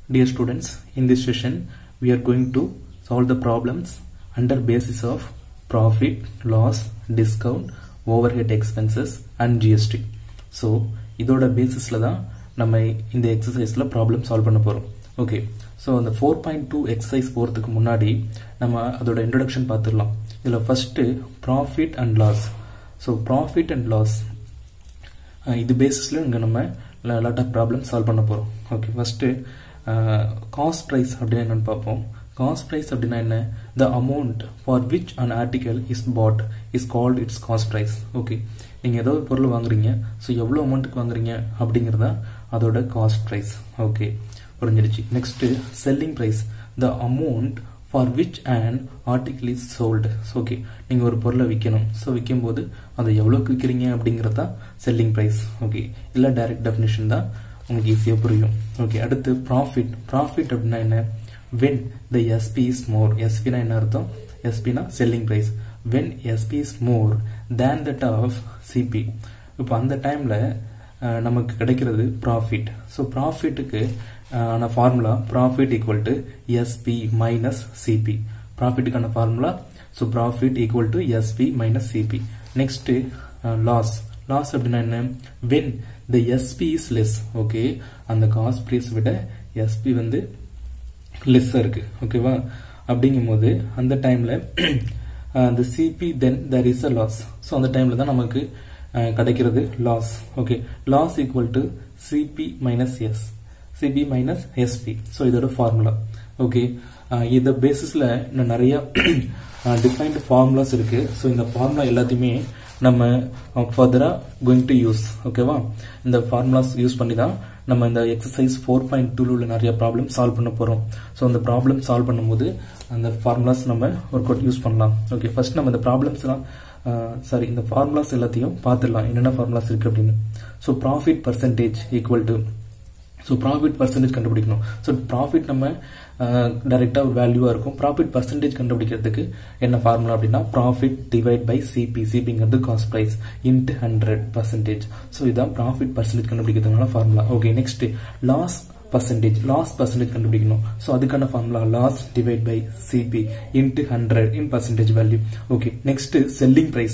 Dear students, in this session we are going to solve the problems under basis of profit, loss, discount, overhead expenses and GST. So இதோட பேசிஸ்ல தான் நம்ம இந்த எக்ஸசைஸ்ல problem solve பண்ண போறோம் okay so அந்த four point two exercise போகிறதுக்கு முன்னாடி நம்ம அதோட இன்ட்ரடக்ஷன் பார்த்துடலாம் இதில் first profit and loss so profit and loss இது பேசிஸில் இங்கே நம்ம லாட் ஆஃப் ப்ராப்ளம் சால்வ் பண்ண போகிறோம் ஓகே ஃபஸ்ட்டு காஸ்ட் ப்ரைஸ் அப்படின்னா என்னென்னு பார்ப்போம் காஸ்ட் ப்ரைஸ் அப்படின்னா என்ன the amount for which an article is bought is called it's cost price okay நீங்கள் ஏதோ ஒரு பொருள் வாங்குறீங்க ஸோ எவ்வளோ அமௌண்ட்டுக்கு வாங்குறீங்க அப்படிங்கிறதா அதோட காஸ்ட் ப்ரைஸ் ஓகே புரிஞ்சிடுச்சு next selling price the amount for which and article is sold okay நீங்கள் ஒரு பொருளை விற்கணும் ஸோ விற்கும்போது அதை எவ்வளோக்கு விற்கிறீங்க அப்படிங்கிறது தான் செல்லிங் ப்ரைஸ் ஓகே இல்லை டைரக்ட் டெஃபினேஷன் தான் உங்களுக்கு ஈஸியாக புரியும் ஓகே அடுத்து ப்ராஃபிட் ப்ராஃபிட் அப்படின்னா என்ன when the SP is more எஸ்பினா என்ன அர்த்தம் எஸ்பினா selling price when SP is more than that of CP இப்போ அந்த டைமில் நமக்கு கிடைக்கிறது ப்ராஃபிட் ஸோ ப்ராஃபிட்டுக்கு ஆன formula profit equal to SP minus CP ப்ராஃபிட்டுக்கான formula so profit equal to SP minus CP next loss loss அப்படின்னா என்ன when the SP is less okay அந்த காஸ்ட் ப்ரைஸ் விட எஸ்பி வந்து லெஸ்ஸாக இருக்கு ஓகேவா அப்படிங்கும்போது அந்த டைமில் அந்த CP then there is a loss so அந்த டைமில் தான் நமக்கு கிடைக்கிறது loss okay loss equal to CP minus S CP minus SP so இதோட ஃபார்முலா ஓகே இந்த பேசிஸில் இன்னும் நிறைய டிஃபைன்டு ஃபார்முலாஸ் இருக்கு ஸோ இந்த ஃபார்முலா எல்லாத்தையுமே நம்ம ஃபர்தராக கோயிங் டு யூஸ் ஓகேவா இந்த ஃபார்முலாஸ் யூஸ் பண்ணி தான் நம்ம இந்த எக்ஸசைஸ் ஃபோர் பாயிண்ட் டூல உள்ள நிறைய ப்ராப்ளம் சால்வ் பண்ண போகிறோம் ஸோ அந்த ப்ராப்ளம் சால்வ் பண்ணும்போது அந்த ஃபார்முலாஸ் நம்ம ஒர்க் அவுட் யூஸ் பண்ணலாம் ஓகே ஃபர்ஸ்ட் நம்ம இந்த ப்ராப்ளம்ஸ்லாம் சாரி இந்த ஃபார்முலாஸ் எல்லாத்தையும் பார்த்துடலாம் என்னென்ன ஃபார்முலாஸ் இருக்கு அப்படின்னு so profit percentage equal to so profit percentage கண்டுபிடிக்கணும் ஸோ ப்ராஃபிட் நம்ம டைரெக்டாக ஒரு வேல்யூவாக இருக்கும் ப்ராஃபிட் பர்சன்டேஜ் கண்டுபிடிக்கிறதுக்கு என்ன ஃபார்முலா அப்படின்னா ப்ராஃபிட் டிவைட் பை சிபி சிபிங்கிறது cost price into hundred percentage so இதுதான் ப்ராஃபிட் பர்சன்டேஜ் கண்டுபிடிக்கிறதுனால formula okay next loss percentage loss percentage கண்டுபிடிக்கணும் ஸோ அதுக்கான formula loss divide by CP into hundred in percentage value okay next selling price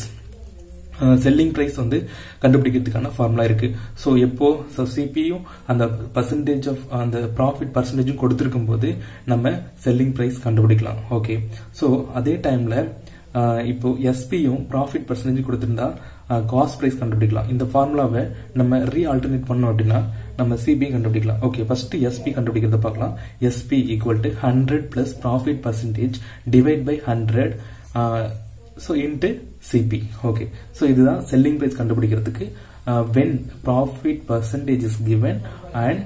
selling price வந்து கண்டுபிடிக்கிறதுக்கான formula இருக்கு so எப்போ so சிபியும் அந்த பர்சன்டேஜ் ஆஃப் அந்த ப்ராஃபிட் பர்சன்டேஜும் கொடுத்துருக்கும் போது நம்ம செல்லிங் ப்ரைஸ் கண்டுபிடிக்கலாம் ஓகே ஸோ அதே டைம்ல இப்போ எஸ்பியும் ப்ராஃபிட் பர்சன்டேஜ் கொடுத்திருந்தா காஸ்ட் ப்ரைஸ் கண்டுபிடிக்கலாம் இந்த ஃபார்முலாவை நம்ம ரீ ஆல்டர்னேட் பண்ணோம் அப்படின்னா நம்ம சிபி கண்டுபிடிக்கலாம் ஓகே ஃபர்ஸ்ட் எஸ்பி கண்டுபிடிக்கிறத பார்க்கலாம் SP equal to hundred plus profit percentage divide by hundred so into CP okay so இதுதான் செல்லிங் ப்ரைஸ் கண்டுபிடிக்கிறதுக்கு when profit percentage is given and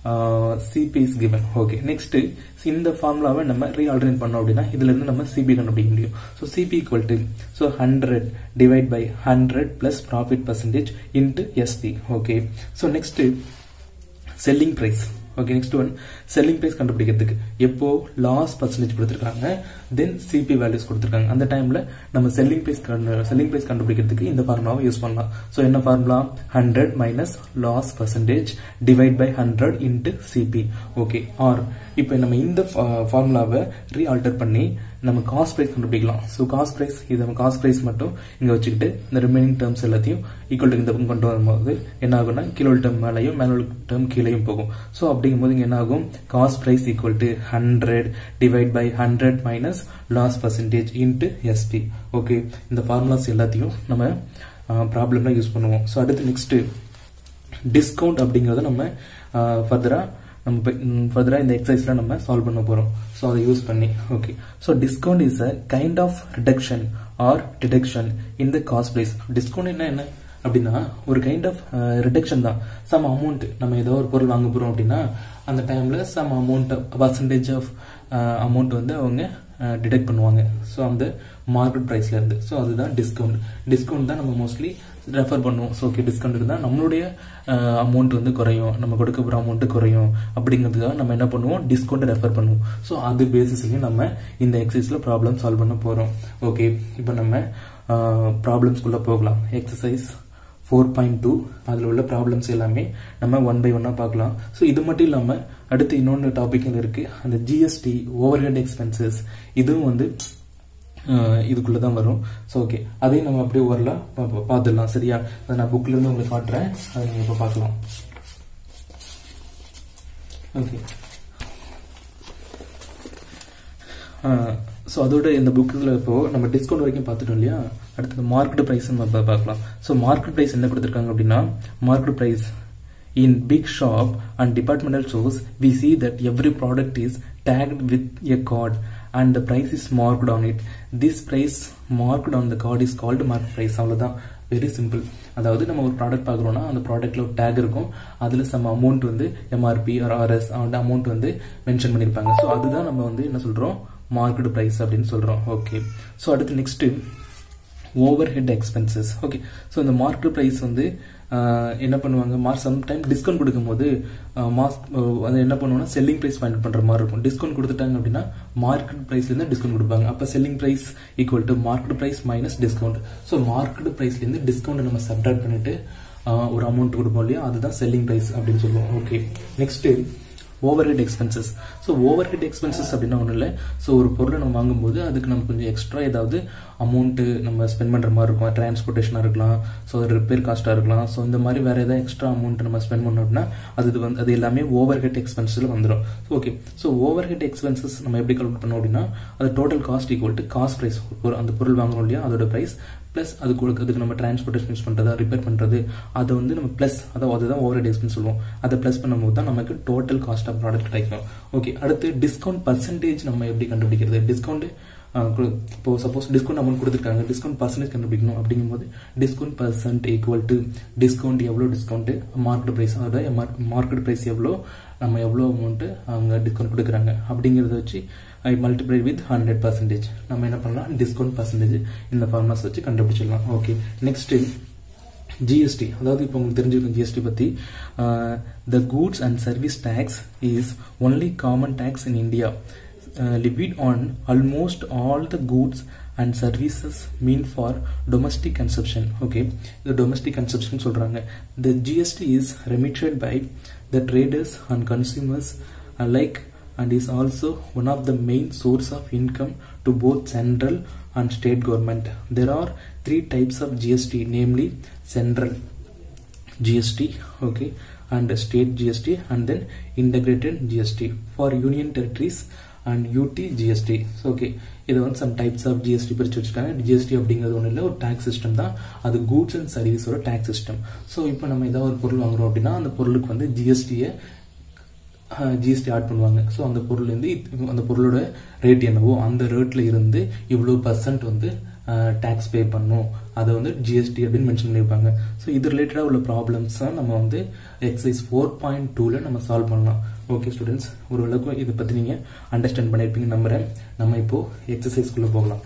CP is given okay next இந்த ஃபார்முலாவை நம்ம ரீஆல்டரேட் பண்ணோம் அப்படின்னா இதுல இருந்து நம்ம சிபி கண்டுபிடிக்க முடியும் so CP equal to so hundred divide by hundred plus profit percentage into SP okay so next selling price okay next one selling price கண்டுபிடிக்கிறதுக்கு எப்போ லாஸ் பர்சன்டேஜ் கொடுத்துருக்காங்க தென் சிபி வேல்யூஸ் கொடுத்துருக்காங்க அந்த டைம்ல நம்ம செல்லிங் ப்ரைஸ் செல்லிங் ப்ரைஸ் கண்டுபிடிக்கிறதுக்கு இந்த ஃபார்முலாவை யூஸ் பண்ணலாம் ஸோ என்ன formula hundred minus loss percentage divide by hundred into CP okay or இப்போ நம்ம இந்த ஃபார்முலாவை ரீ ஆல்டர் பண்ணி நம்ம காஸ்ட் ப்ரைஸ் கண்டுபிடிக்கலாம் ஸோ காஸ்ட் ப்ரைஸ் இது நம்ம காஸ்ட் ப்ரைஸ் மட்டும் இங்கே வச்சுக்கிட்டு இந்த ரிமைனிங் டேர்ம்ஸ் எல்லாத்தையும் ஈக்குவல் டு இந்த பக்கம் கொண்டு வரும்போது என்ன ஆகும்னா கீழே டேர்ம் மேலேயும் மேனுவல் டேர்ம் கீழேயும் போகும் ஸோ அப்படிங்கும்போது இங்கே என்ன ஆகும் cost price equal to hundred divide by hundred minus loss percentage into SP okay இந்த ஃபார்முலாஸ் எல்லாத்தையும் நம்ம ப்ராப்ளம்ல யூஸ் பண்ணுவோம் ஸோ அடுத்து நெக்ஸ்ட் டிஸ்கவுண்ட் அப்படிங்கிறத நம்ம ஃபர்தராக நம்ம ஃபர்தராக இந்த எக்ஸசைஸ்ல நம்ம சால்வ் பண்ண போறோம் ஸோ அதை யூஸ் பண்ணி okay so discount is a kind of reduction or deduction in the cost price discount என்ன என்ன அப்படின்னா ஒரு கைண்ட் ஆஃப் ரிடக்ஷன் தான் சம் அமௌண்ட் நம்ம ஏதோ ஒரு பொருள் வாங்க போறோம் அப்படின்னா அந்த டைம்ல some amount percentage of amount வந்து அவங்க டிடெக்ட் பண்ணுவாங்க ஸோ அந்த மார்க்கெட் ப்ரைஸ்ல இருந்து ஸோ அதுதான் டிஸ்கவுண்ட் டிஸ்கவுண்ட் தான் நம்ம மோஸ்ட்லி ரெஃபர் பண்ணுவோம் ஸோ ஓகே டிஸ்கவுண்ட் இருந்தால் நம்மளுடைய அமௌண்ட் வந்து குறையும் நம்ம கொடுக்க போகிற அமௌண்ட் குறையும் அப்படிங்கிறதுக்காக நம்ம என்ன பண்ணுவோம் டிஸ்கவுண்ட் ரெஃபர் பண்ணுவோம் ஸோ அது பேசிஸ்லயும் நம்ம இந்த எக்ஸசைஸ்ல ப்ராப்ளம் சால்வ் பண்ண போறோம் ஓகே இப்போ நம்ம ப்ராப்ளம்ஸ்குள்ள போகலாம் எக்ஸசைஸ் ஃபோர் பாயிண்ட் டூ அதில் உள்ள ப்ராப்ளம்ஸ் எல்லாமே நம்ம ஒன் பை ஒன்னாக பார்க்கலாம் ஸோ இது மட்டும் இல்லாமல் அடுத்து இன்னொன்று டாபிக் இருக்குது அந்த ஜிஎஸ்டி ஓவர் ஹெட் எக்ஸ்பென்சஸ் இதுவும் வந்து இதுக்குள்ளே தான் வரும் ஸோ ஓகே அதையும் நம்ம அப்படியே வரலாம் பார்த்துடலாம் சரியா அதை நான் புக்லேருந்து உங்களுக்கு காட்டுறேன் அதை நீங்கள் இப்போ பார்க்கலாம் ஓகே ஸோ அதோட இந்த புக்கில் இப்போ நம்ம டிஸ்கவுண்ட் வரைக்கும் பார்த்துட்டோம் இல்லையா அடுத்தது மார்க்கெட் ப்ரைஸ் நம்ம பார்க்கலாம் ஸோ மார்க்கெட் ப்ரைஸ் என்ன கொடுத்துருக்காங்க அப்படின்னா market price in big shop and departmental stores we see that every product is tagged with a card and the price is marked on it this price marked on the card is called market price அவ்வளவுதான் very simple அதாவது நம்ம ஒரு product பார்க்குறோம்னா அந்த ப்ராடக்ட்ல ஒரு tag இருக்கும் அதில் some amount வந்து MRP or RS அந்த அமௌண்ட் வந்து மென்ஷன் பண்ணியிருப்பாங்க ஸோ அதுதான் நம்ம வந்து என்ன சொல்கிறோம் மார்க்கெட் ப்ரைஸ் அப்படின்னு சொல்கிறோம் ஓகே ஸோ அடுத்து next overhead expenses okay so இந்த மார்க்கெட் ப்ரைஸ் வந்து என்ன பண்ணுவாங்க மார்க் சம்டைம் டிஸ்கவுண்ட் கொடுக்கும்போது மாஸ்க் அது என்ன பண்ணுவோம்னா செல்லிங் ப்ரைஸ் ஃபைண்ட் பண்ணுற மாதிரி இருக்கும் டிஸ்கவுண்ட் கொடுத்துட்டாங்க அப்படின்னா மார்க்கெட் ப்ரைஸ்லேருந்து டிஸ்கவுண்ட் கொடுப்பாங்க அப்போ selling price equal to market price minus discount so market ப்ரைஸ்லேருந்து டிஸ்கவுண்ட் நம்ம சப்ராக்ட் பண்ணிட்டு ஒரு அமௌண்ட் கொடுப்போம் இல்லையா அதுதான் செல்லிங் ப்ரைஸ் அப்படின்னு சொல்லுவோம் okay next overhead expenses so overhead expenses அப்படின்னா ஒன்றும் இல்லை ஸோ ஒரு பொருளை நம்ம வாங்கும்போது அதுக்கு நம்ம கொஞ்சம் எக்ஸ்ட்ரா ஏதாவது அமௌண்ட்டு நம்ம ஸ்பெண்ட் பண்ணுற மாதிரி இருக்கும் டிரான்ஸ்போர்ட்டேஷனாக இருக்கலாம் ஸோ ரிப்பேர் காஸ்ட்டாக இருக்கலாம் ஸோ இந்த மாதிரி வேறு ஏதாவது எக்ஸ்ட்ரா அமௌண்ட் நம்ம ஸ்பெண்ட் பண்ணோம் அப்படின்னா அது வந்து அது எல்லாமே ஓவர் ஹெட் எக்ஸ்பென்ஸில் வந்துடும் okay so overhead expenses நம்ம எப்படி கல்குலேட் பண்ணோம் அப்படின்னா அது total cost equal to cost price அந்த பொருள் வாங்குறோம் இல்லையா அதோட ப்ரைஸ் ப்ளஸ் அதுக்கு அதுக்கு நம்ம டிரான்ஸ்போர்ட்டேஷன் யூஸ் பண்ணுறதா ரிப்பேர் பண்ணுறது அதை வந்து நம்ம ப்ளஸ் அதாவது அதுதான் ஓவர் ஹெட் எக்ஸ்பென்ஸ் சொல்லுவோம் அதை ப்ளஸ் பண்ணும்போது தான் நமக்கு டோட்டல் காஸ்ட் ஆஃப் ப்ராடக்ட் கிடைக்கும் ஓகே அடுத்து டிஸ்கவுண்ட் பர்சன்டேஜ் நம்ம எப்படி கண்டுபிடிக்கிறது டிஸ்கவுண்ட் இப்போ சப்போஸ் டிஸ்கவுண்ட் அமௌண்ட் கொடுத்துருக்காங்க டிஸ்கவுண்ட் பர்சன்டேஜ் கண்டுபிடிக்கணும் அப்படிங்கும்போது discount percent equal to discount எவ்வளோ டிஸ்கவுண்ட் மார்க்கெட் ப்ரைஸ் அதாவது மார்க்கெட் ப்ரைஸ் எவ்வளோ நம்ம எவ்வளோ அமௌண்ட்டு அவங்க டிஸ்கவுண்ட் கொடுக்குறாங்க அப்படிங்கிறத வச்சு I multiply with hundred percentage நம்ம என்ன பண்ணலாம் டிஸ்கவுண்ட் பர்சன்டேஜ் இந்த ஃபார்மாஸ் வச்சு கண்டுபிடிச்சிடலாம் ஓகே நெக்ஸ்ட் ஜிஎஸ்டி அதாவது இப்போ உங்களுக்கு தெரிஞ்சிருக்கும் ஜிஎஸ்டி பற்றி the goods and service tax is only common tax in India levied on almost all the goods and services mean for domestic consumption okay the domestic consumption சொல்றாங்க the GST is remitted by the traders and consumers alike and is also one of the main source of income to both central and state government there are three types of GST namely central GST okay and state GST and then integrated GST for union territories and UT GST okay இது வந்து some types of GST பிரிச்சு வச்சுருக்காங்க GST அப்படிங்கிறது ஒன்றும் இல்லை ஒரு tax system தான் அது கூட்ஸ் அண்ட் சர்வீஸோட டேக்ஸ் சிஸ்டம் ஸோ இப்போ நம்ம ஏதாவது ஒரு பொருள் வாங்குறோம் அப்படின்னா அந்த பொருளுக்கு வந்து ஜிஎஸ்டியை ஜிஎஸ்டி ஆட் பண்ணுவாங்க ஸோ அந்த பொருள்லேருந்து அந்த பொருளோட ரேட் என்னவோ அந்த ரேட்டில் இருந்து இவ்வளோ பர்சன்ட் வந்து டேக்ஸ் பே பண்ணும் அதை வந்து ஜிஎஸ்டி அப்படின்னு மென்ஷன் பண்ணியிருப்பாங்க ஸோ இது ரிலேட்டடாக உள்ள ப்ராப்ளம்ஸ் தான் நம்ம வந்து எக்ஸசைஸ் ஃபோர் பாயிண்ட் டூவில் நம்ம சால்வ் பண்ணலாம் ஓகே ஸ்டூடெண்ட்ஸ் ஒரு அளவுக்கு இதை பற்றி நீங்கள் அண்டர்ஸ்டாண்ட் பண்ணியிருப்பீங்க நம்புறேன் நம்ம இப்போது எக்ஸசைஸ்க்குள்ளே போகலாம்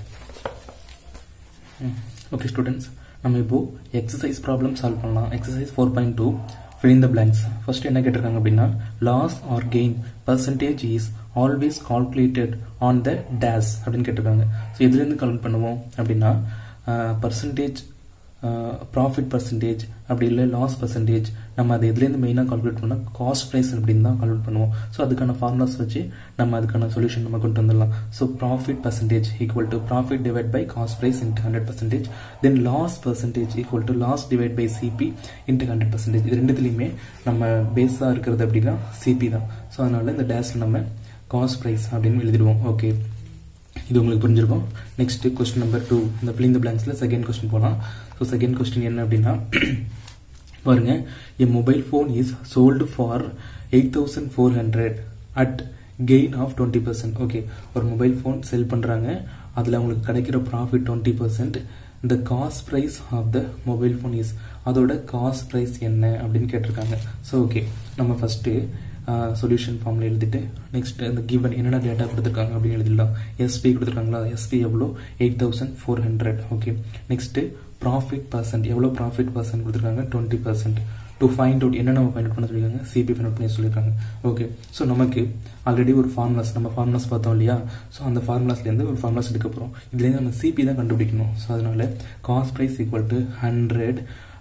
ஓகே ஸ்டூடெண்ட்ஸ் நம்ம இப்போது எக்ஸசைஸ் ப்ராப்ளம் சால்வ் பண்ணலாம் exercise four point two fill in the blanks first என்ன கேட்டிருக்காங்க அப்படின்னா loss or gain percentage is always calculated on the days அப்படின்னு கேட்டிருக்காங்க ஸோ எதுலேருந்து கால்குலேட் பண்ணுவோம் அப்படின்னா பர்சன்டேஜ் ப்ராஃபிட் பர்சன்டேஜ் அப்படி இல்லை லாஸ் பர்சன்டேஜ் நம்ம அதை எதுலேருந்து மெயினாக கால்குலேட் பண்ணால் காஸ்ட் ப்ரைஸ் அப்படின்னு தான் கால்குலேட் பண்ணுவோம் ஸோ அதுக்கான ஃபார்முலாஸ் வச்சு நம்ம அதுக்கான சொல்யூஷன் நம்ம கொண்டு வந்துடலாம் so profit percentage equal to profit divide by cost price into hundred percentage then loss percentage equal to loss divide by CP into hundred percentage இது ரெண்டுத்துலையுமே நம்ம பேஸாக இருக்கிறது அப்படின்னா சிபி தான் ஸோ அதனால இந்த டேஸில் நம்ம காஸ்ட் ப்ரைஸ் அப்படின்னு எழுதிடுவோம் ஓகே இது உங்களுக்கு புரிஞ்சிருக்கும் நெக்ஸ்ட் கொஸ்டின் நம்பர் டூ இந்த பிளிங் த பிளாங்க்ஸில் செகண்ட் கொஸ்டின் போகலாம் ஸோ செகண்ட் கொஸ்டின் என்ன அப்படின்னா பாருங்க a mobile phone is sold for eight thousand four hundred at gain of twenty percent okay ஒரு மொபைல் ஃபோன் செல் பண்ணுறாங்க அதில் அவங்களுக்கு கிடைக்கிற profit twenty percent the cost price of the mobile phone is அதோட cost price என்ன அப்படின்னு கேட்டிருக்காங்க so okay நம்ம ஃபஸ்ட்டு சொல்யூஷன் ஃபார்மில் எழுதிட்டு நெக்ஸ்ட் இந்த கிவன் என்னென்ன டேட்டா கொடுத்துருக்காங்க அப்படின்னு எழுதிடலாம் எஸ்பி கொடுத்துருக்காங்களா எஸ்பி எவ்வளோ eight thousand four hundred okay next profit percent எவ்வளோ ப்ராஃபிட் பர்சன்ட் கொடுத்துருக்காங்க twenty percent to find out என்ன நம்ம ஃபைண்ட் அவுட் பண்ண சொல்லியிருக்காங்க சிபி ஃபைண்ட் அவுட் பண்ணி சொல்லியிருக்காங்க ஓகே ஸோ நமக்கு ஆல்ரெடி ஒரு ஃபார்முலாஸ் நம்ம ஃபார்முலாஸ் பார்த்தோம் இல்லையா ஸோ அந்த ஃபார்முலாஸ்லேருந்து ஒரு ஃபார்முலாஸ் எடுக்க போகிறோம் இதுலேருந்து நம்ம சிபி தான் கண்டுபிடிக்கணும் ஸோ அதனால cost price equal to hundred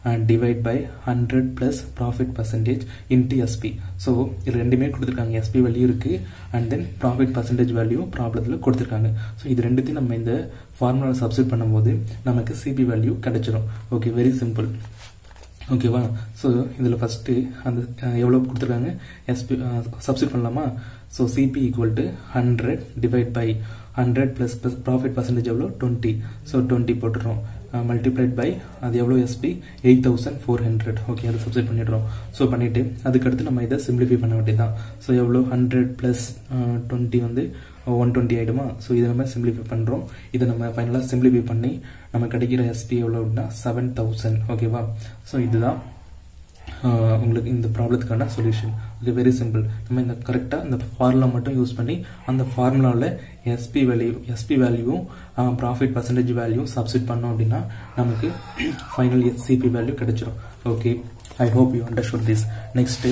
divide by hundred plus profit percentage into SP so இது ரெண்டுமே கொடுத்துருக்காங்க எஸ்பி வேல்யூ இருக்குது and then profit percentage value ப்ராப்ளத்தில் கொடுத்துருக்காங்க ஸோ இது ரெண்டுத்தையும் நம்ம இந்த ஃபார்முலாவில் சப்ஸ்டிட் பண்ணும்போது நமக்கு சிபி வேல்யூ கிடைச்சிரும் ஓகே வெரி சிம்பிள் ஓகேவா ஸோ இதில் ஃபஸ்ட்டு அந்த எவ்வளோ கொடுத்துருக்காங்க எஸ்பி சப்ஸ்டிட் பண்ணலாமா so CP equal to hundred divide by hundred plus plus profit percentage எவ்வளோ டுவெண்ட்டி ஸோ டுவெண்ட்டி போட்டுறோம் மல்டிப்ளைட் பை அது எவ்வளோ SP eight thousand four hundred okay அதை சப்ஸ்டிட் பண்ணிடுறோம் ஸோ பண்ணிவிட்டு அதுக்கடுத்து நம்ம இதை சிம்பிளிஃபை பண்ண வேண்டியதான் ஸோ எவ்வளோ ஹண்ட்ரட் ப்ளஸ் டுவெண்ட்டி வந்து ஒன் டுவெண்ட்டி ஆகிடுமா ஸோ இதை நம்ம சிம்பிளிஃபை பண்ணுறோம் இதை நம்ம ஃபைனலாக சிம்பிளிஃபை பண்ணி நம்ம கிடைக்கிற எஸ்பி எவ்வளோ அப்படின்னா செவன் தௌசண்ட் ஓகேவா ஸோ இதுதான் உங்களுக்கு இந்த ப்ராப்ளத்துக்கான சொல்யூஷன் இது வெரி சிம்பிள் நம்ம இந்த கரெக்டாக இந்த ஃபார்முலா மட்டும் யூஸ் பண்ணி அந்த ஃபார்முலாவில் எஸ்பி வேல்யூ எஸ்பி வேல்யூவும் ப்ராஃபிட் பர்சன்டேஜ் வேல்யூ சப்ஸ்டிட் பண்ணோம் அப்படின்னா நமக்கு ஃபைனல் சிபி வேல்யூ கிடைச்சிரும் okay I hope you understood this next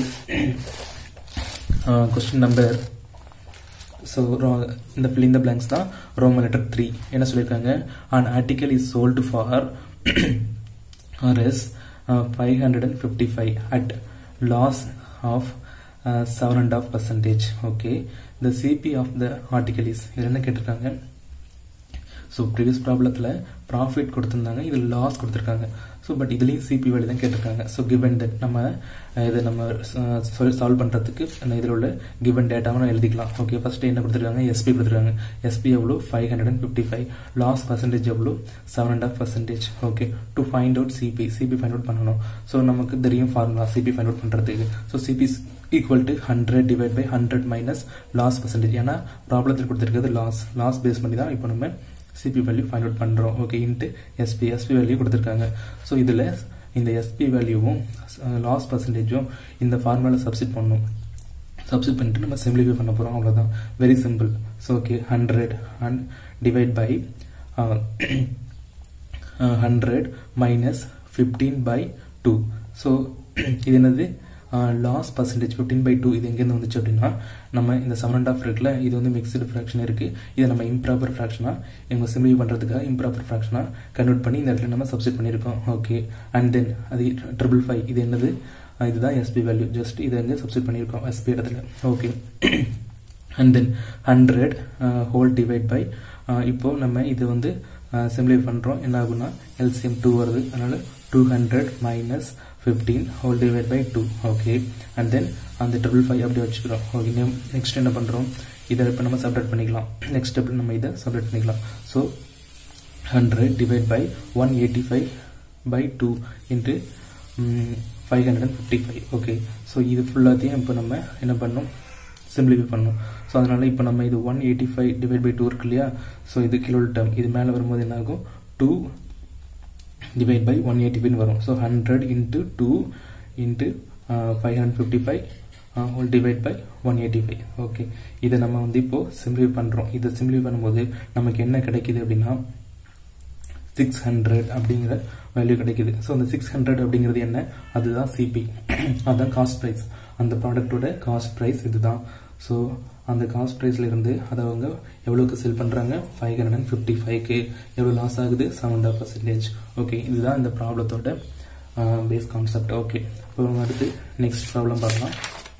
question number so இந்த fill in the blanks தான் ரோமன் லெட்டர் த்ரீ என்ன சொல்லியிருக்காங்க an article is sold for rs uh, 555 at loss of uh, 7 and half percentage okay the cp of the article is இது என்ன கேட்டிருக்காங்க so previous ப்ராப்ளத்தில் profit கொடுத்துருந்தாங்க இதில் loss கொடுத்துருக்காங்க ஸோ பட் இதுலேயும் சிபி வேல்யூ தான் கேட்டிருக்காங்க ஸோ கிவன் தட் நம்ம இதை நம்ம சால்வ் பண்ணுறதுக்கு இதில் உள்ள கிவன் டேட்டாவை நம்ம எழுதிக்கலாம் ஓகே ஃபர்ஸ்ட் என்ன கொடுத்துருக்காங்க எஸ்பி கொடுத்துருக்காங்க எஸ்பி எவ்வளோ five hundred and fifty five loss percentage எவ்வளோ seven and of percentage okay to find out CP CP find out பண்ணணும் ஸோ நமக்கு தெரியும் ஃபார்முலா சிபி ஃபைண்ட் அவுட் பண்ணுறதுக்கு so CP equal to hundred divide by hundred minus loss percentage ஏன்னா ப்ராப்ளத்தில் கொடுத்துருக்கிறது loss loss base பண்ணி தான் இப்போ நம்ம சிபி வேல்யூ ஃபைண்ட் அவுட் பண்ணுறோம் okay into SP SP value கொடுத்துருக்காங்க ஸோ இதில் இந்த எஸ்பி வேல்யூவும் லாஸ் பர்சன்டேஜும் இந்த ஃபார்முலாவில் சப்ஸ்டிட் பண்ணணும் சப்ஸ்டிட் பண்ணிட்டு நம்ம சிம்பிளிஃபை பண்ண போகிறோம் அவ்வளோதான் very simple so okay hundred and divide by hundred minus fifteen by two so இது என்னது loss percentage fifteen by two இது எங்கேருந்து வந்துச்சு அப்படின்னா நம்ம இந்த செவன் அண்ட் ஆஃப் இருக்குல்ல இது வந்து மிக்சடு ஃப்ராக்ஷன் இருக்குது இதை நம்ம இம்ப்ராப்பர் ஃப்ராக்ஷனாக இவங்க சிம்பிளி பண்ணுறதுக்காக இம்ப்ராப்பர் ஃப்ராக்ஷனாக கன்வெர்ட் பண்ணி இந்த இடத்துல நம்ம சப்ஸ்டிட் பண்ணியிருக்கோம் ஓகே அண்ட் தென் அது ட்ரிபிள் ஃபைவ் இது என்னது இதுதான் எஸ்பி வேல்யூ ஜஸ்ட் இதை வந்து சப்ஸ்டிட் பண்ணியிருக்கோம் எஸ்பி இடத்துல okay and then hundred whole divide by இப்போ நம்ம இது வந்து சிம்பிளை பண்ணுறோம் என்ன ஆகும்னா எல்சிஎம் டூ வருது அதனால two hundred minus fifteen whole divide by two okay and then அந்த ட்ரிபிள் ஃபைவ் அப்படி வச்சுக்கிறோம் ஓகே நெக்ஸ்ட் என்ன பண்ணுறோம் இதை இப்போ நம்ம செப்பரேட் பண்ணிக்கலாம் நெக்ஸ்ட் ஸ்டெப் நம்ம இதை செப்பரேட் பண்ணிக்கலாம் so hundred divide by one eighty five by two into five hundred and fifty five okay so இது ஃபுல்லாத்தையும் இப்போ நம்ம என்ன பண்ணோம் சிம்பிளிஃபை பண்ணணும் ஸோ அதனால் இப்போ நம்ம இது one eighty five divide by two இருக்கு இல்லையா ஸோ இது கிலோ டேர்ம் இது மேலே வரும்போது என்ன ஆகும் two divide by one eighty five வரும் so hundred into two into five hundred fifty five whole divide by one eighty five okay இதை நம்ம வந்து இப்போது சிம்பிளிஃபை பண்ணுறோம் இதை சிம்பிளிஃபை பண்ணும்போது நமக்கு என்ன கிடைக்குது அப்படின்னா சிக்ஸ் ஹண்ட்ரட் அப்படிங்கிற வேல்யூ கிடைக்குது ஸோ அந்த சிக்ஸ் ஹண்ட்ரட் அப்படிங்கிறது என்ன அதுதான் சிபி அதுதான் காஸ்ட் ப்ரைஸ் அந்த ப்ராடக்டோட காஸ்ட் ப்ரைஸ் இதுதான் ஸோ அந்த காஸ்ட் ப்ரைஸ்ல இருந்து அதை அவங்க எவ்வளோக்கு செல் பண்ணுறாங்க ஃபைவ் ஹண்ட்ரட் அண்ட் ஃபிஃப்டி ஃபைவ்க்கு எவ்வளோ லாஸ் ஆகுது செவன் டா பர்சன்டேஜ் ஓகே இதுதான் இந்த ப்ராப்ளத்தோட பேஸ் கான்செப்ட் ஓகே இப்போ அடுத்து நெக்ஸ்ட் ப்ராப்ளம் பார்க்கலாம்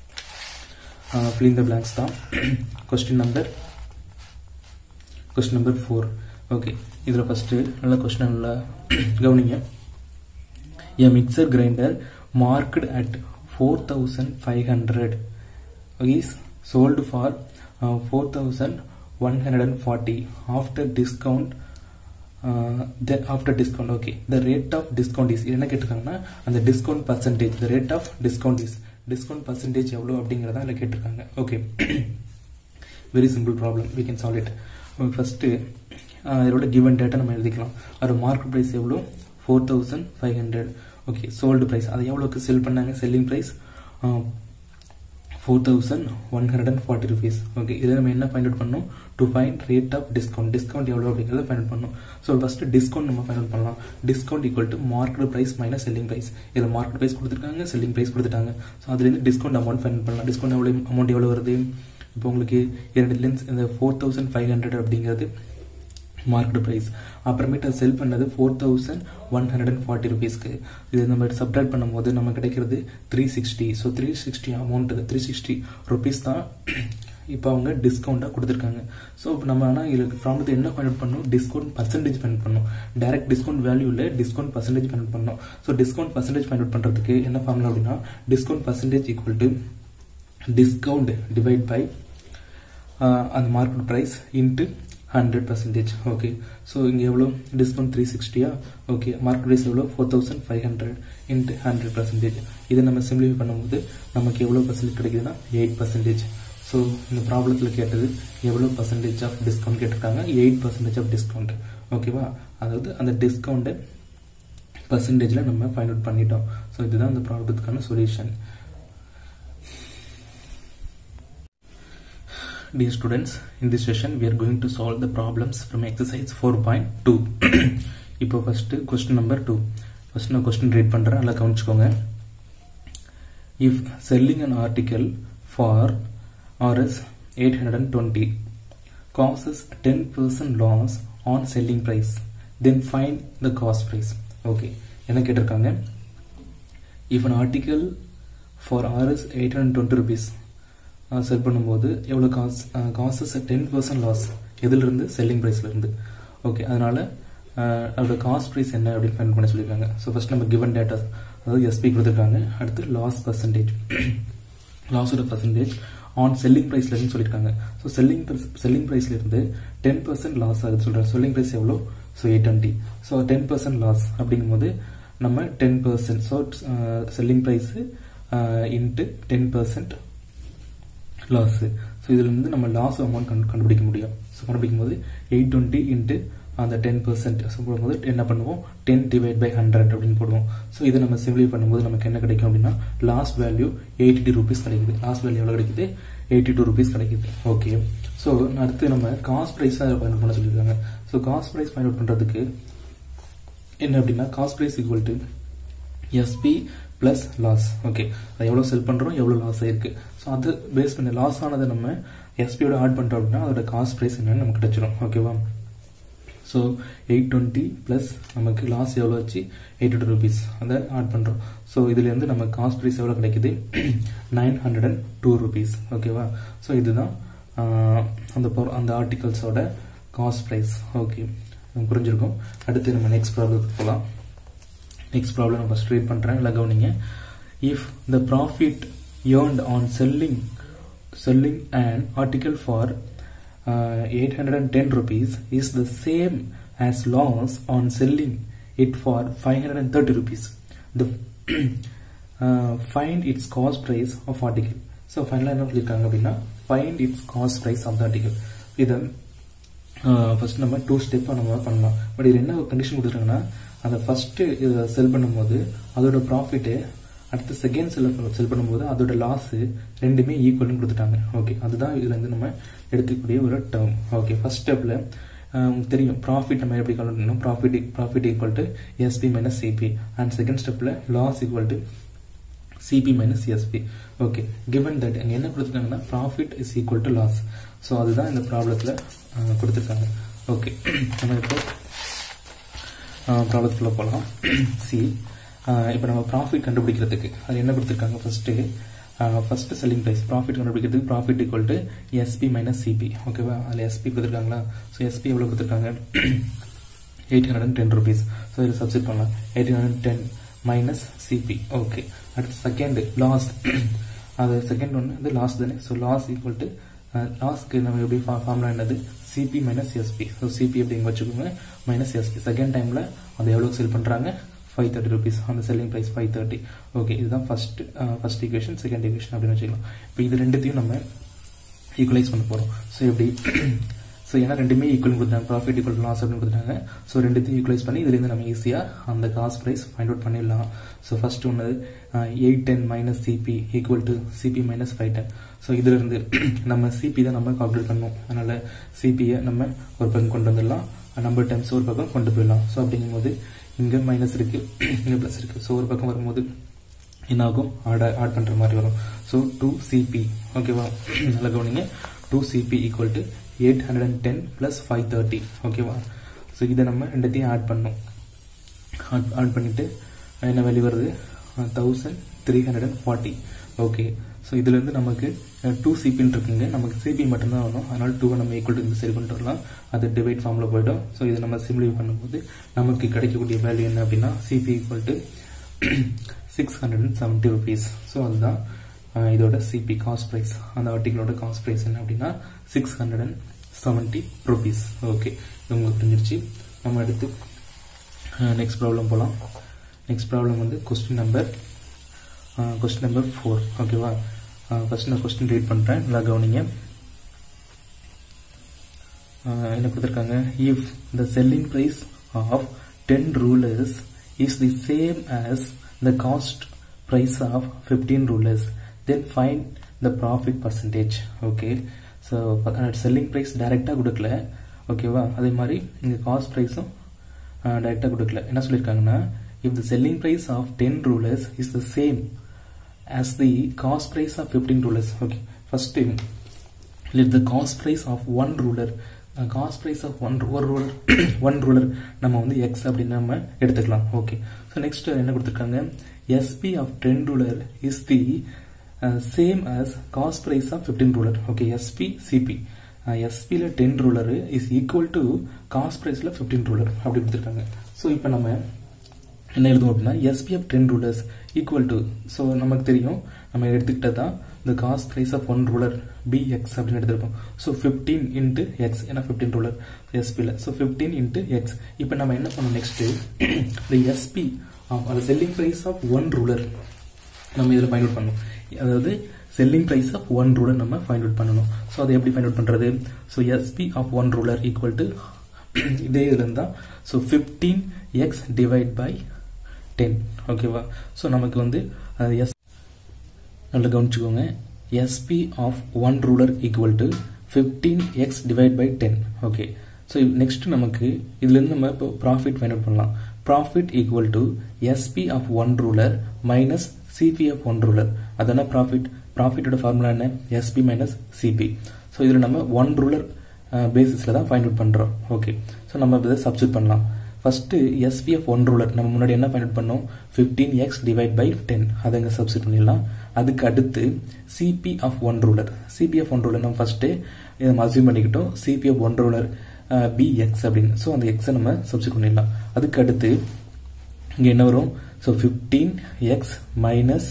ஃபில் த பிளாங்க்ஸ் தான் question number question number four okay இதில் ஃபஸ்ட்டு நல்ல கொஸ்டின் நல்லா கவனிங்க a mixer grinder marked at four thousand five hundred is sold for uh, 4140 after discount uh, the, after discount okay the rate of discount is என்ன கேட்டிருக்காங்கன்னா அந்த discount percentage the rate of discount is discount percentage எவ்வளோ அப்படிங்கிறத அதில் கேட்டிருக்காங்க okay very simple problem we can solve it first இதோட given data நம்ம எழுதிக்கலாம் அதோட மார்க்கெட் ப்ரைஸ் எவ்வளோ four thousand five hundred okay sold price அது எவ்வளோக்கு செல் பண்ணாங்க selling price four thousand one hundred and forty rupees okay இதில் நம்ம என்ன ஃபைண்ட் அவுட் பண்ணணும் to find rate of discount discount எவ்வளோ அப்படிங்கிறத ஃபைண்ட் அவுட் பண்ணணும் ஸோ ஃபஸ்ட்டு டிஸ்கவுண்ட் நம்ம ஃபைண்ட் அவுட் பண்ணலாம் discount equal to market price minus selling price இதில் மார்க்கெட் ப்ரைஸ் கொடுத்துருக்காங்க செல்லிங் ப்ரைஸ் கொடுத்துட்டாங்க ஸோ அதுலேருந்து டிஸ்கவுண்ட் அமௌண்ட் ஃபைண்ட் பண்ணலாம் டிஸ்கவுண்ட் எவ்வளோ அமௌண்ட் எவ்வளோ வருது இப்போ உங்களுக்கு இரண்டுலேருந்து இந்த ஃபோர் தௌசண்ட் ஃபைவ் ஹண்ட்ரட் அப்படிங்கிறது மார்க்கெட் ப்ரைஸ் அப்புறமேட்டு அது செல் பண்ணது four thousand one hundred and forty ருபீஸ்க்கு இது நம்ம சப்ட்ராக்ட் பண்ணும்போது நம்ம கிடைக்கிறது three sixty so three sixty amount three sixty rupees தான் இப்போ அவங்க டிஸ்கவுண்ட்டாக கொடுத்துருக்காங்க ஸோ இப்போ நம்ம ஆனால் இதுக்கு ஃப்ராம்லத்தில் என்ன ஃபைண்ட் அவுட் பண்ணணும் டிஸ்கவுண்ட் பர்சன்டேஜ் ஃபைண்ட் பண்ணணும் டேரக்ட் டிஸ்கவுண்ட் வேல்யூவில் டிஸ்கவுண்ட் பர்சன்டேஜ் ஃபைண்ட் அவுட் பண்ணணும் so discount percentage find out பண்ணுறதுக்கு என்ன ஃபார்முலா அப்படின்னா discount percentage equal to discount divide by அந்த market price into hundred percentage okay so இங்கே எவ்வளோ டிஸ்கவுண்ட் த்ரீ சிக்ஸ்டியா ஓகே மார்க்கெட் ப்ரைஸ் எவ்வளோ four thousand five hundred into hundred percentage இதை நம்ம சிம்பிளிஃபை பண்ணும்போது நமக்கு எவ்வளோ பர்சன்டேஜ் கிடைக்குதுன்னா எயிட் பர்சன்டேஜ் ஸோ இந்த ப்ராப்ளத்தில் கேட்டது எவ்வளோ பர்சன்டேஜ் ஆஃப் டிஸ்கவுண்ட் கேட்டிருக்காங்க எயிட் பர்சன்டேஜ் ஆஃப் டிஸ்கவுண்ட் ஓகேவா அதாவது அந்த டிஸ்கவுண்ட்டை பர்சன்டேஜில் நம்ம ஃபைண்ட் அவுட் பண்ணிட்டோம் ஸோ இதுதான் இந்த ப்ராப்ளத்துக்கான solution Dear students, in this session we are going to solve the problems from exercise 4.2. இப்போ first question number two first நான் கொஸ்டின் ரீட் பண்ணுறேன் நல்லா கவனிச்சுக்கோங்க if selling an article for R S eight hundred and twenty causes ten percent loss on selling price then find the cost price okay என்ன கேட்டிருக்காங்க if an article for R S eight hundred twenty rupees sell பண்ணும்போது எவ்வளோ cause causes ten percent loss எதுலேருந்து selling ப்ரைஸ்லேருந்து okay அதனால அதோட cost price என்ன அப்படின்னு ஃபைண்ட் பண்ண சொல்லியிருக்காங்க ஸோ ஃபர்ஸ்ட் நம்ம கிவன் டேட்டா அதாவது எஸ்பி கொடுத்துருக்காங்க அடுத்து லாஸ் பர்சன்டேஜ் லாஸோட பர்சன்டேஜ் ஆன் செல்லிங் ப்ரைஸ்லேருந்து சொல்லியிருக்காங்க ஸோ செல்லிங் செல்லிங் ப்ரைஸ்லேருந்து டென் பர்சன்ட் லாஸ் ஆகுது சொல்கிறேன் செல்லிங் ப்ரைஸ் எவ்வளோ so eight twenty so ten percent loss அப்படிங்கும்போது நம்ம ten percent so selling price into ten percent loss so இதுல இருந்து நம்ம லாஸ் அமௌண்ட் கண்டு கண்டுபிடிக்க முடியும் ஸோ கண்டுபிடிக்கும் போது எயிட் டுவெண்ட்டி இன்ட்டு அந்த டென் பர்சன்ட் ஸோ போடும்போது என்ன பண்ணுவோம் டென் டிவைட் பை ஹண்ட்ரட் அப்படின்னு போடுவோம் ஸோ இதை நம்ம சிம்பிளை பண்ணும்போது நமக்கு என்ன கிடைக்கும் அப்படின்னா lost value eighty two rupees கிடைக்குது லாஸ்ட் வேல்யூ எவ்வளோ கிடைக்குது எயிட்டி டூ ருபீஸ் கிடைக்குது ஓகே ஸோ அடுத்து நம்ம காஸ்ட் ப்ரைஸ் ஃபைண்ட் பண்ண சொல்லியிருக்காங்க so cost price find out பண்ணுறதுக்கு என்ன அப்படின்னா cost price equal to SP plus loss okay அது எவ்வளோ செல் பண்ணுறோம் எவ்வளோ லாஸ் ஆயிருக்கு ஸோ அது பேஸ் பண்ணி லாஸ் ஆனதை நம்ம எஸ்பியோட ஆட் பண்ணிட்டோம் அப்படின்னா அதோட காஸ்ட் ப்ரைஸ் என்னன்னு நமக்கு கிடைச்சிடும் ஓகேவா ஸோ எயிட் டுவெண்ட்டி ப்ளஸ் நமக்கு லாஸ் எவ்வளோ வச்சு எயிட்டி டூ ருபீஸ் அதை ஆட் பண்ணுறோம் ஸோ இதுலேருந்து நம்ம காஸ்ட் ப்ரைஸ் எவ்வளோ கிடைக்குது nine hundred and two rupees ஓகேவா ஸோ இதுதான் அந்த அந்த ஆர்டிகல்ஸோட காஸ்ட் ப்ரைஸ் ஓகே புரிஞ்சிருக்கும் அடுத்து நம்ம நெக்ஸ்ட் ப்ராப்ளத்துக்கு போகலாம் நெக்ஸ்ட் ப்ராப்ளம் ஃபஸ்ட் ரீட் பண்ணுறேன் இல்லை கவனிங்க if the profit earned on selling selling and article for eight hundred and ten rupees is the same as loss on selling it for five hundred and thirty rupees the find its cost price of article so ஃபைனலாக என்ன சொல்லியிருக்காங்க அப்படின்னா find its cost price of the article இதை first நம்ம two ஸ்டெப்பாக நம்ம பண்ணலாம் but இது என்ன கண்டிஷன் கொடுத்துருக்காங்கன்னா அந்த ஃபர்ஸ்ட் இதை செல் பண்ணும்போது அதோட ப்ராஃபிட்டு அடுத்து செகண்ட் செல் செல் பண்ணும்போது அதோட லாஸ் ரெண்டுமே ஈக்குவல்னு கொடுத்துட்டாங்க ஓகே அதுதான் இதுல இருந்து நம்ம எடுத்துக்கூடிய ஒரு டேர்ம் ஓகே ஃபர்ஸ்ட் ஸ்டெப்ல உங்களுக்கு தெரியும் ப்ராஃபிட் நம்ம எப்படி கால் பண்ணணும் profit profit equal to SP minus CP and second ஸ்டெப்ல loss equal to CP minus SP okay given that அங்கே என்ன கொடுத்துருக்காங்கன்னா profit is equal to loss so அதுதான் இந்த ப்ராப்ளத்தில் கொடுத்துருக்காங்க ஓகே நம்ம இப்போ ப்ராப்ளத்துக்குள்ளே போகலாம் சி இப்போ நம்ம ப்ராஃபிட் கண்டுபிடிக்கிறதுக்கு அது என்ன கொடுத்துருக்காங்க first first selling price profit கண்டுபிடிக்கிறதுக்கு profit equal to SP minus CP ஓகேவா அதில் எஸ்பி கொடுத்துருக்காங்களா ஸோ எஸ்பி எவ்வளோ கொடுத்துருக்காங்க eight hundred and ten rupees so இதில் சப்ஸ்டிட் பண்ணலாம் eight hundred ten minus CP okay அடுத்து செகண்ட் லாஸ் அது செகண்ட் ஒன்று வந்து லாஸ் தானே ஸோ லாஸ் ஈக்குவல் டு லாஸ்க்கு நம்ம எப்படி ஃபார்முலா என்னது CP minus SP so CP அப்படிங்க வச்சுக்கோங்க மைனஸ் எஸ்பி செகண்ட் டைமில் அதை எவ்வளோ செல் பண்ணுறாங்க ஃபைவ் தேர்ட்டி ருபீஸ் அந்த selling price five thirty okay இதுதான் first first equation second equation அப்படின்னு வச்சுக்கலாம் இப்போ இது ரெண்டுத்தையும் நம்ம ஈக்குவலைஸ் பண்ண போகிறோம் ஸோ எப்படி ஸோ ஏன்னா ரெண்டுமே ஈக்குவல் கொடுத்தாங்க ப்ராஃபிட் ஈக்குவல் லாஸ் அப்படின்னு கொடுத்தாங்க ஸோ ரெண்டுத்தையும் ஈக்குவலைஸ் பண்ணி இதுலேருந்து நம்ம ஈஸியாக அந்த காஸ்ட் ப்ரைஸ் ஃபைண்ட் அவுட் பண்ணிடலாம் ஸோ ஃபர்ஸ்ட் ஒன்று eight ten minus CP equal to CP minus five ten so இதுலேருந்து நம்ம சிபி தான் நம்ம கால்குலேட் பண்ணணும் அதனால் சிபியை நம்ம ஒரு பக்கம் கொண்டு வந்துடலாம் நம்பர் டைம்ஸ் ஒரு பக்கம் கொண்டு போயிடலாம் ஸோ அப்படிங்கும்போது இங்கே மைனஸ் இருக்குது இங்கே ப்ளஸ் இருக்குது ஸோ ஒரு பக்கம் வரும்போது என்ன ஆகும் ஆட் ஆட் பண்ணுற மாதிரி வரும் ஸோ டூ சிபி ஓகேவா நல்லா கவனிங்க two CP equal to eight hundred and ten plus five thirty ஓகேவா ஸோ இதை நம்ம ரெண்டுத்தையும் ஆட் பண்ணோம் ஆட் ஆட் பண்ணிவிட்டு என்ன வேல்யூ வருது thousand three hundred and forty okay so இதுலேருந்து நமக்கு டூ சிபின்னு இருக்குங்க நமக்கு சிபி மட்டும்தான் வரும் அதனால் டூவை நம்ம ஈக்குவல் டு சரி கொண்டு வரலாம் அது டிவைட் ஃபார்மில் போய்டும் ஸோ இதை நம்ம சிம்பிளிஃபை பண்ணும்போது நமக்கு கிடைக்கக்கூடிய வேல்யூ என்ன அப்படின்னா CP equal to six hundred and seventy rupees so அதுதான் இதோட சிபி காஸ்ட் ப்ரைஸ் அந்த ஆர்டிகளோட காஸ்ட் ப்ரைஸ் என்ன அப்படின்னா six hundred and seventy rupees okay இது உங்களுக்கு புரிஞ்சிருச்சு நம்ம அடுத்து நெக்ஸ்ட் ப்ராப்ளம் போகலாம் நெக்ஸ்ட் ப்ராப்ளம் வந்து question number question number four ஓகேவா ஃபர்ஸ்ட் நான் கொஸ்டின் ரீட் பண்ணுறேன் நல்லா கவனிங்க என்ன கொடுத்துருக்காங்க if the selling price of ten rulers is the same as the cost price of fifteen rulers then find the profit percentage okay so selling price டைரெக்டாக கொடுக்கல ஓகேவா அதே மாதிரி இங்கே காஸ்ட் ப்ரைஸும் டைரெக்டாக கொடுக்கல என்ன சொல்லியிருக்காங்கன்னா if the selling price of 10 rulers is the same as the cost price of 15 rulers okay first thing let the cost price of one ruler uh, cost price of one ஒரு ruler one ruler நம்ம வந்து x அப்படின்னு நம்ம எடுத்துக்கலாம் okay so next என்ன கொடுத்துருக்காங்க SP of ten ruler is the same as cost price of fifteen ruler okay SP CP எஸ்பியில் ten ruler is equal to cost ப்ரைஸில் ஃபிஃப்டீன் ரூலர் அப்படி கொடுத்துருக்காங்க ஸோ இப்போ நம்ம என்ன எழுதுவோம் அப்படின்னா SP of ten rulers equal to so நமக்கு தெரியும் நம்ம எடுத்துக்கிட்டது தான் இந்த cost price of one ruler be x அப்படின்னு எடுத்திருக்கோம் ஸோ ஃபிஃப்டீன் இன்ட்டு எக்ஸ் ஏன்னா ஃபிஃப்டீன் ரூலர் எஸ்பியில் ஸோ ஃபிஃப்டீன் இன்ட்டு எக்ஸ் இப்போ நம்ம என்ன பண்ணோம் நெக்ஸ்ட்டு இந்த எஸ்பி அந்த selling price of one ruler நம்ம இதில் ஃபைண்ட் அவுட் பண்ணணும் அதாவது selling price of one ruler நம்ம ஃபைண்ட் அவுட் பண்ணணும் ஸோ அதை எப்படி ஃபைண்ட் அவுட் பண்ணுறது so SP of one ruler equal to இதே இதுல இருந்தா so fifteen x divide by ten okay so நமக்கு வந்து எஸ் நல்லா கவனிச்சுக்கோங்க SP of one ruler equal to fifteen x divide by ten okay so next நமக்கு இதுலேருந்து நம்ம இப்போ ப்ராஃபிட் ஃபைண்ட் அவுட் பண்ணலாம் profit equal to SP of one ruler minus CP of one ruler அதான ப்ராஃபிட் ப்ராஃபிட்டோட ஃபார்முலா என்ன SP minus CP so இதில் நம்ம ஒன் ரூலர் பேசிஸில் தான் ஃபைண்ட் அவுட் பண்ணுறோம் ஓகே ஸோ நம்ம இதை சப்ஸ்டியூட் பண்ணலாம் ஃபர்ஸ்ட் எஸ்பிஎஃப் ஒன் ரூலர் நம்ம முன்னாடி என்ன ஃபைண்ட் அவுட் பண்ணோம் fifteen x divide by ten அதை இங்கே சப்ஸ்டியூட் பண்ணிடலாம் அதுக்கு அடுத்து CP of one ruler CP of one ruler நம்ம ஃபர்ஸ்ட்டு நம்ம அசியூம் பண்ணிக்கிட்டோம் CP of one ruler be x அப்படின்னு ஸோ அந்த எக்ஸை நம்ம சப்ஸ்டியூட் பண்ணிடலாம் அதுக்கு அடுத்து இங்கே என்ன வரும் so fifteen x minus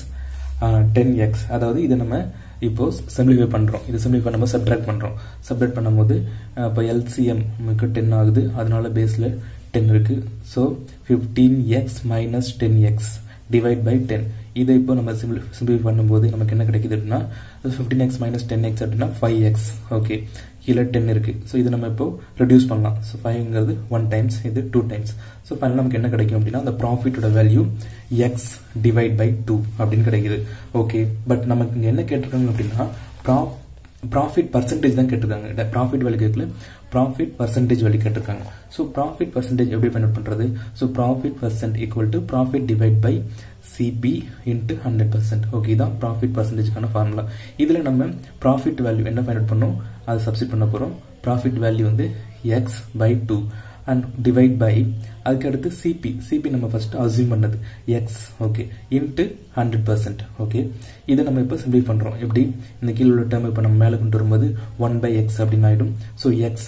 ten x அதாவது இதை நம்ம இப்போ சிம்பிளிஃபை பண்ணுறோம் இது சிம்பிளிஃபை நம்ம சப்ட்ராக்ட் பண்ணுறோம் சப்ட்ராக்ட் பண்ணும்போது இப்போ எல்சிஎம் நமக்கு டென் ஆகுது அதனால பேஸில் டென் இருக்கு so fifteen x minus ten x divide by ten இதை இப்போ நம்ம சிம்பிளிஃபை பண்ணும்போது நமக்கு என்ன கிடைக்குது அப்படின்னா fifteen x minus ten x அப்படின்னா ஃபைவ் எக்ஸ் ஓகே கீழே டென் இருக்கு ஸோ இது நம்ம இப்போ ரெடியூஸ் பண்ணலாம் ஸோ ஃபைவ்ங்கிறது ஒன் டைம்ஸ் இது டூ டைம்ஸ் ஸோ ஃபைனல் நமக்கு என்ன கிடைக்கும் அப்படின்னா அந்த ப்ராஃபிட்டோட value x divide by two அப்படின்னு கிடைக்குது ஓகே பட் நமக்கு இங்கே என்ன கேட்டிருக்காங்க அப்படின்னா ப்ரா ப்ராஃபிட் பர்சன்டேஜ் தான் கேட்டிருக்காங்க ப்ராஃபிட் வேல்யூ கேட்கல ப்ராஃபிட் பர்சன்டேஜ் வேல்யூ கேட்டிருக்காங்க ஸோ ப்ராஃபிட் பர்சன்டேஜ் எப்படி ஃபைண்ட் பண்ணுறது so profit percent equal to profit divide by CP into hundred percent okay தான் ப்ராஃபிட் பர்சன்டேஜ்க்கான ஃபார்முலா இதில் நம்ம ப்ராஃபிட் வேல்யூ என்ன ஃபைண்ட் அவுட் பண்ணோம் அதை சப்ஸ்டிட் பண்ண போகிறோம் ப்ராஃபிட் வேல்யூ வந்து x by two and divide by அதுக்கு அடுத்து சிபி சிபி நம்ம ஃபர்ஸ்ட் அசியூம் பண்ணது x okay into hundred percent okay இதை நம்ம இப்போ சிம்பிளை பண்ணுறோம் எப்படி இந்த கீழே உள்ள டேர்ம் இப்போ நம்ம மேலே கொண்டு வரும்போது ஒன் பை எக்ஸ் அப்படின்னு ஆகிடும் so x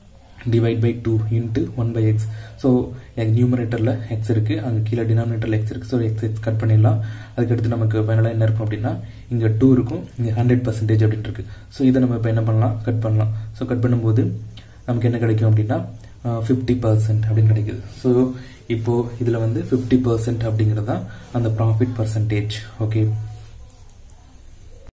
divide by two into one by x so நியூமரேட்டரில் எக்ஸ் இருக்குது அங்கே கீழே டினாமினேட்டரில் எக்ஸ் இருக்குது ஸோ எக்ஸ் எக்ஸ் கட் பண்ணிடலாம் அதுக்கடுத்து நமக்கு ஃபைனலாக என்ன இருக்கும் அப்படின்னா இங்கே டூ இருக்கும் இங்கே ஹண்ட்ரட் பர்சன்டேஜ் அப்படின்ட்டு இருக்கு ஸோ இதை நம்ம இப்போ என்ன பண்ணலாம் கட் பண்ணலாம் ஸோ கட் பண்ணும்போது நமக்கு என்ன கிடைக்கும் அப்படின்னா ஃபிஃப்டி பர்சன்ட் அப்படின்னு கிடைக்குது ஸோ இப்போ இதில் வந்து ஃபிஃப்டி பர்சன்ட் அப்படிங்கிறது தான் அந்த ப்ராஃபிட் பர்சன்டேஜ் ஓகே